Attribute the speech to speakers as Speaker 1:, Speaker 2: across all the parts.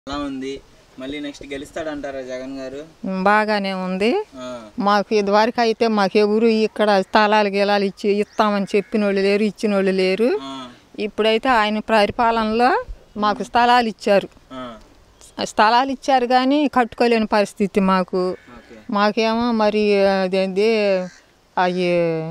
Speaker 1: ఎలా ఉంది మళ్ళీ నెక్స్ట్ గెలుస్తాడంటారా జగన్ గారు
Speaker 2: బాగానే ఉంది
Speaker 1: ఆ,
Speaker 2: మాకు ఇదివరకు అయితే మాకు ఎవరు ఇక్కడ స్థలాలు గిలాలు ఇచ్చి ఇస్తామని చెప్పిన వాళ్ళు లేరు ఇచ్చిన వాళ్ళు లేరు
Speaker 1: ఆ,
Speaker 2: ఇప్పుడైతే ఆయన పరిపాలనలో మాకు స్థలాలు ఇచ్చారు
Speaker 1: ఆ,
Speaker 2: స్థలాలు ఇచ్చారు కానీ కట్టుకోలేని పరిస్థితి మాకు
Speaker 1: ఓకే
Speaker 2: మాకేమో మరి అదేంటి అవి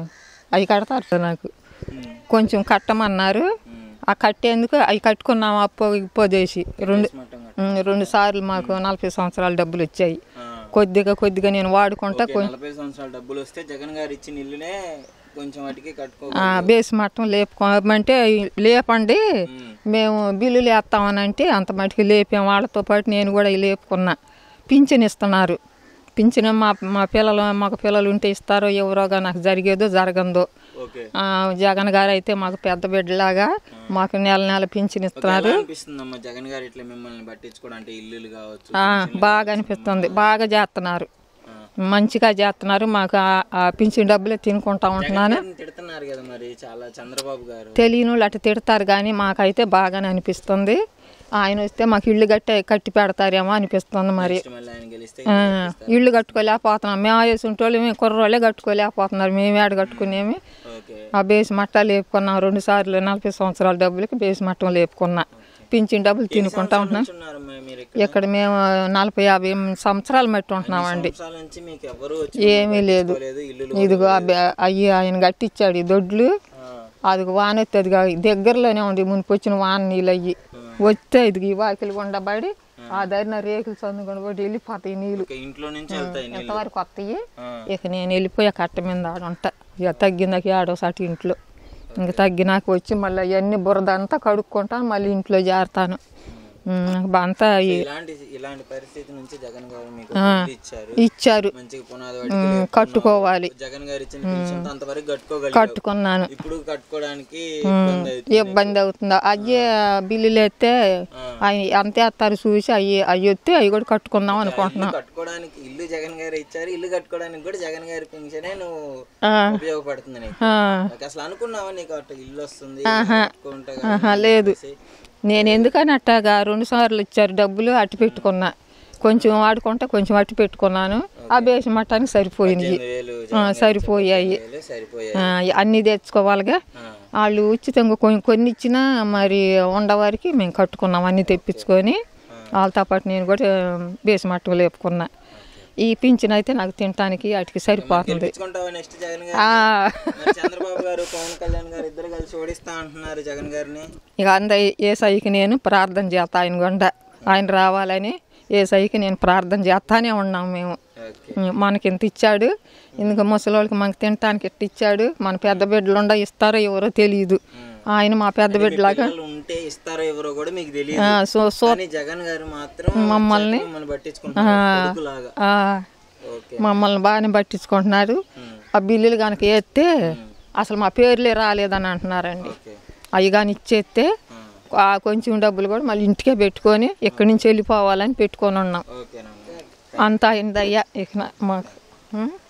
Speaker 2: అవి కడతారు నాకు
Speaker 1: ఉమ్,
Speaker 2: కొంచెం కట్టమన్నారు
Speaker 1: ఉమ్.
Speaker 2: ఆ కట్టేందుకు అవి కట్టుకున్నాము అప్పు ఇప్పదేసి రెండు
Speaker 1: మొత్తం కట్ట-
Speaker 2: ఉమ్, రెండు సార్లు మాకు నలభై సంవత్సరాల డబ్బులు వచ్చాయి
Speaker 1: ఆ,
Speaker 2: కొద్దిగా కొద్దిగా నేను వాడుకుంటా
Speaker 1: ఓకే, నలభై సంవత్సరాల డబ్బులు వస్తే జగన్ గారు ఇచ్చిన ఇల్లునే కొంచెం వాటికి కట్టుకో
Speaker 2: ఆ, బేస్ మట్టం లేపుకోమంటే లేపండి
Speaker 1: ఉమ్,
Speaker 2: మేము బిల్లులు వేస్తామని అంటే అంత మటుకు లేపాం వాళ్ళతో పాటు నేను కూడా లేపుకున్నా పింఛన్ ఇస్తున్నారు పింఛన్ మా మా పిల్లలు మాకు పిల్లలు ఉంటే ఇస్తారో ఎవరోగా నాకు జరిగేదో జరగందో
Speaker 1: ఓకే
Speaker 2: ఆ, జగన్ గారు అయితే మాకు పెద్ద బిడ్డలాగా మాకు నెల నెల పింఛన్ ఇస్తున్నారు
Speaker 1: ఎలా అనిపిస్తుందమ్మా జగన్ గారు ఇట్లా మిమ్మల్ని పట్టించుకోవడం అంటే ఇల్లులు కావచ్చు
Speaker 2: ఆ, బాగా అనిపిస్తుంది బాగా చేస్తున్నారు
Speaker 1: ఆ.
Speaker 2: మంచిగా చేస్తున్నారు మాకు ఆ- ఆ పింఛన్ డబ్బులే తినుకుంటా ఉంటున్నాను
Speaker 1: జగన్ తిడుతున్నారు కదా మరి చాలా చంద్రబాబు గారు
Speaker 2: తెలియని వాళ్ళు అటు తిడతారు కానీ మాకైతే బాగానే అనిపిస్తుంది ఆయన వస్తే మాకు ఇల్లు కట్టి కట్టి పెడతారేమో అనిపిస్తుంది మరి
Speaker 1: నెక్స్ట్ మళ్ళీ ఆయన గెలిస్తే
Speaker 2: ఆ, ఇల్లు కట్టుకోలేకపోతున్నాం మేము వేసుంటే వాళ్ళు మేము కుర్రోళ్ళే కట్టుకోలేకపోతున్నారు మేము ఏడ కట్టుకునేమి
Speaker 1: ఓకే
Speaker 2: ఆ బేసి మట్టా లేపుకున్నాం రెండు సార్లు నలభై సంవత్సరాల డబ్బులకి బేసి మట్టం లేపుకున్నా పింఛన్ డబ్బులు తినుకుంటా ఉంటున్నాం
Speaker 1: ఉన్నారు మీరు ఇక్కడ
Speaker 2: ఇక్కడ మేము నలభై యాభై సంవత్సరాలు మట్టి ఉంటున్నామండి
Speaker 1: సంవత్సరాల నుంచి మీకు ఎవరు వచ్చి
Speaker 2: ఏమీ లేదు
Speaker 1: లేదు ఇల్లులు
Speaker 2: ఇదిగో అబ్బ- అయ్యి ఆయన కట్టించాడు ఈ దొడ్లు
Speaker 1: ఆ,
Speaker 2: అది వాన వస్తే అది కాదు, దగ్గరలోనే ఉంది మునిపి వచ్చిన వాన నీళ్ళు అయ్యి వస్తే ఇది ఈ వాకిలి గుండబడి ఆ దారిన రేకులు చందుకొని పడి వెళ్ళిపోతాయి నీళ్ళు
Speaker 1: ఇక ఇంట్లో నుంచి వెళ్తాయి నీళ్ళు
Speaker 2: ఎంతవరకు వస్తాయి
Speaker 1: ఆ,
Speaker 2: ఇక నేను వెళ్ళిపోయి ఆ కట్ట మీద ఆడుంట ఇక తగ్గిందాక ఆడోసాటి ఇంట్లో ఇంక తగ్గినాక వచ్చి మళ్ళీ అవన్నీ బురద అంతా కడుక్కుంటాను మళ్ళీ ఇంట్లో చేరతాను ఉమ్, అంతా ఈ-
Speaker 1: ఇలాంటి ఇలాంటి పరిస్థితి నుంచి జగన్ గారు మీకు ఇల్లు ఇచ్చారు
Speaker 2: ఇచ్చారు
Speaker 1: మంచిగా పునాది
Speaker 2: ఉమ్,
Speaker 1: వాటికి
Speaker 2: కట్టుకోవాలి
Speaker 1: జగన్ గారు ఇచ్చిన పెన్షన్ అంతవరకు కట్టుకోగలిగారు
Speaker 2: కట్టుకున్నాను
Speaker 1: ఇప్పుడు కట్టుకోవడానికి ఇబ్బంది అవుతుంది
Speaker 2: ఇబ్బంది అవుతుందా అయ్యే బిల్లులు ఎత్తే అవి ఎంత వేస్తారు చూసి అవి అవి వస్తే అవి కూడా కట్టుకుందాం అనుకుంటున్నాం
Speaker 1: ఇల్లు కట్టుకోవడానికి ఇల్లు జగన్ గారు ఇచ్చారు ఇల్లు కట్టుకోవడానికి కూడా జగన్ గారి పెన్షనే నువ్వు
Speaker 2: ఆ,
Speaker 1: ఉపయోగపడుతుంది నీకు
Speaker 2: ఆ,
Speaker 1: నాకు అసలు అనుకున్నావా నీకు అట్లా ఇల్లు వస్తుంది కట్టుకుంటా కదా
Speaker 2: ఆహా, లేదు నేను ఎందుకని అట్టాగా రెండు సార్లు ఇచ్చారు డబ్బులు అట్టి పెట్టుకున్నా కొంచెం వాడుకుంటే కొంచెం అట్టి పెట్టుకున్నాను ఆ బేసి మట్టానికి సరిపోయినాయి
Speaker 1: ఎనిమిది వేలు
Speaker 2: ఆ, సరిపోయాయి
Speaker 1: వేలు సరిపోయాయి
Speaker 2: ఆ, అన్నీ తెచ్చుకోవాలిగా
Speaker 1: ఆ,
Speaker 2: వాళ్ళు ఉచితంగా కొన్ని కొన్ని ఇచ్చినా మరి ఉండవారికి మేము కట్టుకున్నాం అన్నీ తెప్పించుకొని వాళ్ళతో పాటు నేను కూడా బేసి మట్టం లేపుకున్నా ఈ పింఛన్ అయితే నాకు తినటానికి వాటికి సరిపోతుంది
Speaker 1: గెలిపించుకుంటావా నెక్స్ట్ జగన్ గారు
Speaker 2: ఆ,
Speaker 1: మరి చంద్రబాబు గారు పవన్ కళ్యాణ్ గారు ఇద్దరు కలిసి ఓడిస్తా అంటున్నారు జగన్ గారిని
Speaker 2: ఇక అంద ఏ సైకి నేను ప్రార్థన చేస్తా ఆయన గుండా ఆయన రావాలని ఏ సైకి నేను ప్రార్థన చేస్తానే ఉన్నాం మేము
Speaker 1: ఓకే
Speaker 2: మనకి ఇంత ఇచ్చాడు ఇందుకు ముసలోళ్ళకి మనకి తినటానికి ఇట్ట ఇచ్చాడు మన పెద్ద బిడ్డలు ఉండ ఇస్తారో ఎవరో తెలియదు ఆయన మా పెద్ద బిడ్డలాగా
Speaker 1: పిల్లలు ఉంటే ఇస్తారో ఎవరో కూడా మీకు తెలియదు
Speaker 2: ఆ, సో సో
Speaker 1: కానీ జగన్ గారు మాత్రం
Speaker 2: మమ్మల్ని
Speaker 1: మిమ్మల్ని పట్టించుకుంటారు కొడుకులాగా
Speaker 2: ఆ,
Speaker 1: ఓకే
Speaker 2: మమ్మల్ని బాగానే పట్టించుకుంటున్నారు ఆ బిల్లులు కనుక వేస్తే అసలు మా పేర్లే రాలేదని అంటున్నారండి
Speaker 1: ఓకే
Speaker 2: అవి కానీ ఇచ్చేస్తే ఆ కొంచెం డబ్బులు కూడా మళ్ళీ ఇంటికే పెట్టుకొని ఇక్కడి నుంచి వెళ్ళిపోవాలని పెట్టుకొని ఉన్నాం
Speaker 1: ఓకేనమ్మా
Speaker 2: అంతా అయిందయ్యా ఇక నా- మాకు ఉం?